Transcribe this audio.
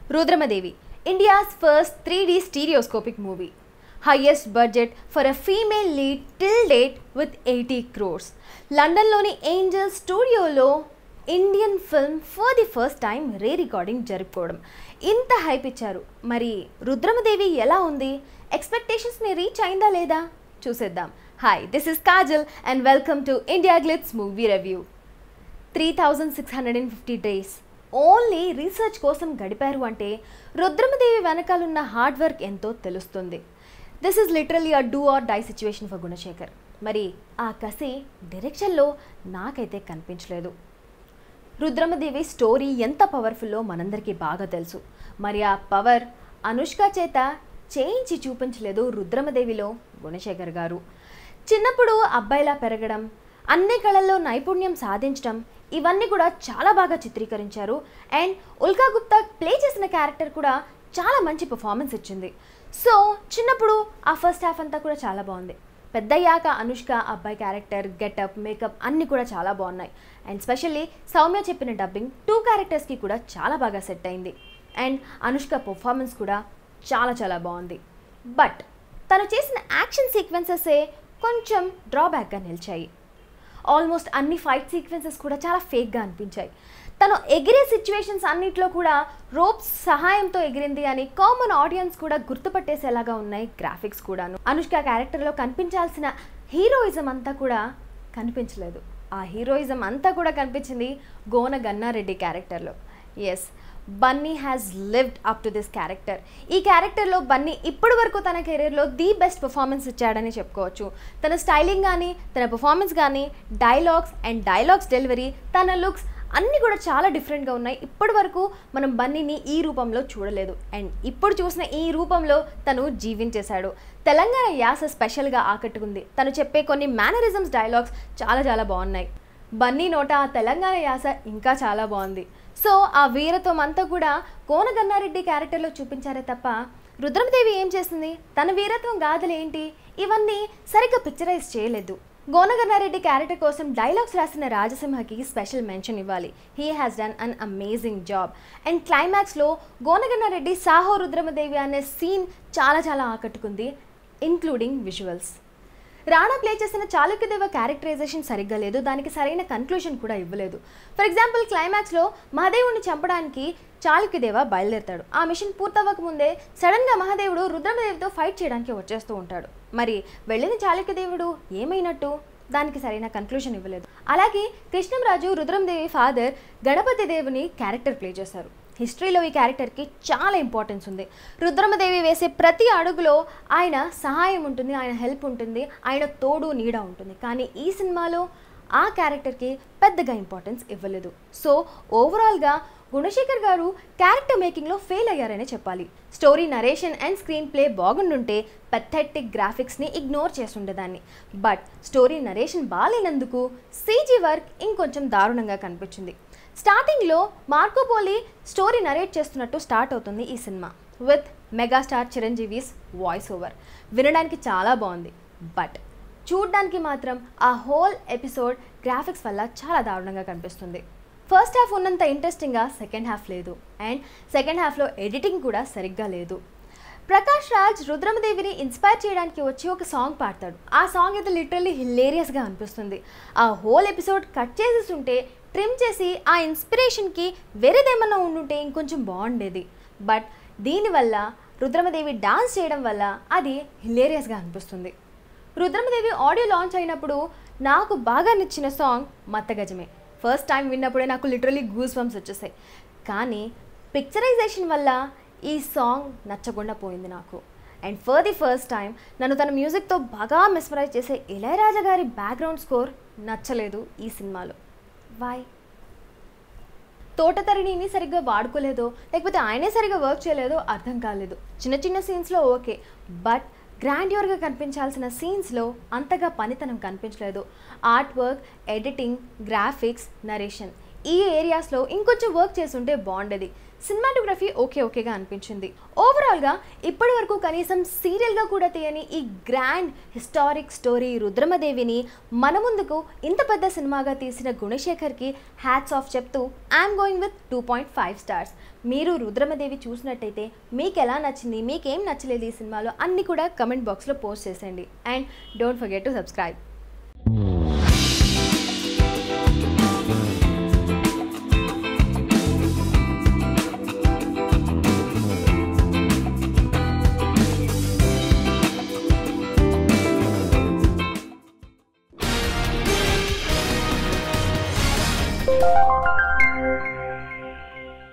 Rudramadevi, India's first 3D stereoscopic movie. Highest budget for a female lead till date with 80 crores. లండన్లోని Angel స్టూడియోలో Indian film for the first time rerecording జరుపుకోవడం ఇంత hype ఇచ్చారు మరి రుద్రమదేవి ఎలా ఉంది ఎక్స్పెక్టేషన్స్ని reach అయిందా లేదా చూసేద్దాం hi this is Kajal and welcome to IndiaGlitz movie review three thousand six hundred and fifty days only research కోసం గడిపారు అంటే రుద్రమదేవి వెనకాలన్న హార్డ్ వర్క్ ఎంతో తెలుస్తుంది this is literally a do or die situation for Gunasekhar మరి ఆ కసి డైరెక్షన్లో నాకైతే కనిపించలేదు రుద్రమదేవి స్టోరీ ఎంత పవర్ఫుల్లో మనందరికీ బాగా తెలుసు మరి ఆ పవర్ అనుష్క చేత చేయించి చూపించలేదు రుద్రమదేవిలో గుణశేఖర్ గారు చిన్నప్పుడు అబ్బాయిలా పెరగడం అన్ని కళల్లో నైపుణ్యం సాధించడం ఇవన్నీ కూడా చాలా బాగా చిత్రీకరించారు అండ్ ఉల్కా గుప్తా ప్లే చేసిన క్యారెక్టర్ కూడా చాలా మంచి పర్ఫార్మెన్స్ ఇచ్చింది సో చిన్నప్పుడు ఆ ఫస్ట్ హాఫ్ అంతా కూడా చాలా బాగుంది పెద్దయ్యాక అనుష్క అబ్బాయి క్యారెక్టర్ గెటప్ మేకప్ అన్నీ కూడా చాలా బాగున్నాయి అండ్ స్పెషల్లీ సౌమ్య చెప్పిన డబ్బింగ్ టూ క్యారెక్టర్స్కి కూడా చాలా బాగా సెట్ అయింది అండ్ అనుష్క పర్ఫార్మెన్స్ కూడా చాలా చాలా బాగుంది బట్ తను చేసిన యాక్షన్ సీక్వెన్సెసే కొంచెం డ్రాబ్యాక్గా నిలిచాయి ఆల్మోస్ట్ అన్ని ఫైట్ సీక్వెన్సెస్ కూడా చాలా ఫేక్గా అనిపించాయి తను ఎగిరే సిచ్యువేషన్స్ అన్నిట్లో కూడా రోప్స్ సహాయంతో ఎగిరింది అని కామన్ ఆడియన్స్ కూడా గుర్తుపట్టేసేలాగా ఉన్నాయి గ్రాఫిక్స్ కూడాను అనుష్క క్యారెక్టర్లో కనిపించాల్సిన హీరోయిజం అంతా కూడా కనిపించలేదు ఆ హీరోయిజం అంతా కూడా కనిపించింది గోన గన్నారెడ్డి క్యారెక్టర్లో yes Bunny has lived up to this character ఈ క్యారెక్టర్లో బన్నీ ఇప్పటి వరకు తన కెరీర్లో ది బెస్ట్ పర్ఫార్మెన్స్ ఇచ్చాడని చెప్పుకోవచ్చు తన స్టైలింగ్ కానీ తన పర్ఫార్మెన్స్ కానీ డైలాగ్స్ అండ్ డైలాగ్స్ డెలివరీ తన లుక్స్ అన్నీ కూడా చాలా డిఫరెంట్గా ఉన్నాయి ఇప్పటి వరకు మనం బన్నీని ఈ రూపంలో చూడలేదు అండ్ ఇప్పుడు చూసిన ఈ రూపంలో తను జీవించేశాడు తెలంగాణ యాస స్పెషల్గా ఆకట్టుకుంది తను చెప్పే కొన్ని మేనరిజమ్స్ డైలాగ్స్ చాలా చాలా బాగున్నాయి బన్నీ నోట ఆ తెలంగాణ యాస ఇంకా చాలా బాగుంది సో ఆ వీరత్వం అంతా కూడా కోనగన్నారెడ్డి క్యారెక్టర్లో చూపించారే తప్ప రుద్రమదేవి ఏం చేసింది తన వీరత్వం గాథలు ఏంటి ఇవన్నీ సరిగ్గా పిక్చరైజ్ చేయలేదు గోనగన్నారెడ్డి క్యారెక్టర్ కోసం డైలాగ్స్ రాసిన రాజసింహకి స్పెషల్ మెన్షన్ ఇవ్వాలి he has done an amazing job and క్లైమాక్స్లో గోనగన్నారెడ్డి సాహో రుద్రమదేవి అనే సీన్ చాలా చాలా ఆకట్టుకుంది ఇంక్లూడింగ్ విజువల్స్ రాణా ప్లే చేసిన చాళుక్యదేవ క్యారెక్టరైజేషన్ సరిగ్గా లేదు దానికి సరైన కన్క్లూజన్ కూడా ఇవ్వలేదు ఫర్ ఎగ్జాంపుల్ క్లైమాక్స్లో మహాదేవుడిని చంపడానికి చాళుక్యదేవ బయలుదేరుతాడు ఆ మిషన్ పూర్తవ్వక ముందే సడన్గా మహాదేవుడు రుద్రమదేవితో ఫైట్ చేయడానికి వచ్చేస్తూ ఉంటాడు మరి వెళ్ళిన చాళుక్యదేవుడు ఏమైనట్టు దానికి సరైన కన్క్లూజన్ ఇవ్వలేదు అలాగే కృష్ణంరాజు రుద్రమదేవి ఫాదర్ గణపతి దేవుని క్యారెక్టర్ ప్లే చేశారు హిస్టరీలో ఈ క్యారెక్టర్కి చాలా ఇంపార్టెన్స్ ఉంది రుద్రమదేవి వేసే ప్రతి అడుగులో ఆయన సహాయం ఉంటుంది ఆయన హెల్ప్ ఉంటుంది ఆయన తోడు నీడ ఉంటుంది కానీ ఈ సినిమాలో ఆ క్యారెక్టర్కి పెద్దగా ఇంపార్టెన్స్ ఇవ్వలేదు సో ఓవరాల్గా గుణశేఖర్ గారు క్యారెక్టర్ మేకింగ్లో ఫెయిల్ అయ్యారనే చెప్పాలి story narration and screenplay బాగుండుంటే పెథెటిక్ గ్రాఫిక్స్ని ఇగ్నోర్ చేస్తుండేదాన్ని బట్ స్టోరీ నరేషన్ బాగాలేనందుకు సీజీ వర్క్ ఇంకొంచెం దారుణంగా కనిపించింది స్టార్టింగ్లో మార్కోపోలి స్టోరీ నరేట్ చేస్తున్నట్టు స్టార్ట్ అవుతుంది ఈ సినిమా with megastar Chiranjeevi's voice over వినడానికి చాలా బాగుంది బట్ చూడ్డానికి మాత్రం ఆ హోల్ ఎపిసోడ్ గ్రాఫిక్స్ వల్ల చాలా దారుణంగా కనిపిస్తుంది ఫస్ట్ హాఫ్ ఉన్నంత ఇంట్రెస్టింగ్గా సెకండ్ హాఫ్ లేదు అండ్ సెకండ్ హాఫ్లో ఎడిటింగ్ కూడా సరిగ్గా లేదు ప్రకాష్ రాజ్ రుద్రమదేవిని ఇన్స్పైర్ చేయడానికి వచ్చి ఒక సాంగ్ పాడతాడు ఆ సాంగ్ అయితే లిటరల్లీ హిలేరియస్గా అనిపిస్తుంది ఆ హోల్ ఎపిసోడ్ కట్ చేసేస్తుంటే ట్రిమ్ చేసి ఆ ఇన్స్పిరేషన్కి వేరేదేమన్నా ఉండుంటే ఇంకొంచెం బాగుండేది బట్ దీనివల్ల రుద్రమదేవి డాన్స్ చేయడం వల్ల అది హిలేరియస్గా అనిపిస్తుంది రుద్రమదేవి ఆడియో లాంచ్ అయినప్పుడు నాకు బాగా నచ్చిన సాంగ్ మత్తగజమే ఫస్ట్ టైం విన్నప్పుడే నాకు లిటరలీ గూస్ బంప్స్ వచ్చేసాయి కానీ పిక్చరైజేషన్ వల్ల ఈ సాంగ్ నచ్చకుండా పోయింది నాకు and for the first time నన్ను తన మ్యూజిక్తో బాగా మిస్మరైజ్ చేసే ఇళయరాజా గారి బ్యాక్గ్రౌండ్ స్కోర్ నచ్చలేదు ఈ సినిమాలో వాయ్ తోటతరిణిని సరిగ్గా వాడుకోలేదో లేకపోతే ఆయనే సరిగ్గా వర్క్ చేయలేదో అర్థం కాలేదు చిన్న చిన్న సీన్స్లో ఓకే బట్ గ్రాండ్యూర్గా కనిపించాల్సిన సీన్స్లో అంతగా పనితనం కనిపించలేదు art work editing graphics narration ఈ ఏరియాస్లో ఇంకొంచెం వర్క్ చేస్తుంటే బాగుండేది సినిమాటోగ్రఫీ ఓకే ఓకేగా అనిపించింది ఓవరాల్ ఓవరాల్గా ఇప్పటి వరకు కనీసం సీరియల్గా కూడా తీయని ఈ గ్రాండ్ హిస్టారిక్ స్టోరీ రుద్రమదేవిని మన ముందుకు ఇంత పెద్ద సినిమాగా తీసిన గుణశేఖర్కి హ్యాట్స్ ఆఫ్ చెప్తూ I'm going with two point five stars మీరు రుద్రమదేవి చూసినట్టయితే మీకు ఎలా నచ్చింది మీకేం నచ్చలేదు ఈ సినిమాలో అన్నీ కూడా కమెంట్ బాక్స్లో పోస్ట్ చేసేయండి and don't forget to subscribe